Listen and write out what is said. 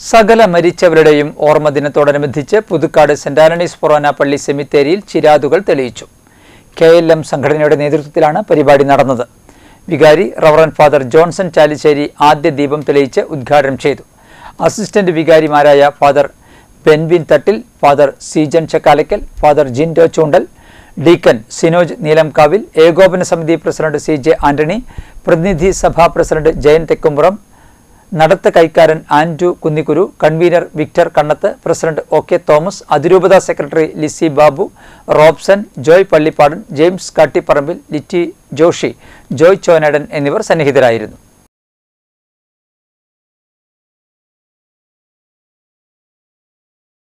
സകല മരിച്ചവരുടെയും ഓർമ്മ ദിനത്തോടനുബന്ധിച്ച് പുതുക്കാട് സെന്റ് ആന്റണീസ് ഫൊറോന പള്ളി സെമിത്തേരിയിൽ ചിരാതുകൾ തെളിയിച്ചു കെ എൽ എം സംഘടനയുടെ നേതൃത്വത്തിലാണ് പരിപാടി നടന്നത് വികാരി റവറൻ ഫാദർ ജോൺസൺ ചാലിശ്ശേരി ആദ്യ ദീപം തെളിയിച്ച് ഉദ്ഘാടനം ചെയ്തു അസിസ്റ്റന്റ് വികാരിമാരായ father Benvin Thattil father Seejan Chakkalakkal father Jindo Choondal deacon Sinoj Neelamkavil ഏകോപന സമിതി പ്രസിഡന്റ് സി ജെ ആന്റണി പ്രതിനിധി സഭാ പ്രസിഡന്റ് ജയൻ തെക്കുംപുറം നടത്ത കൈക്കാരൻ Andu Kunnikkuru convener Victor Kannath president O K Thomas അതിരൂപത സെക്രട്ടറി ലിസി ബാബു റോബ്സൺ ജോയ് പള്ളിപ്പാടൻ ജെയിംസ് കാട്ടിപ്പറമ്പിൽ ലിറ്റി ജോഷി ജോയ് ചോനേടൻ എന്നിവർ സന്നിഹിതരായിരുന്നു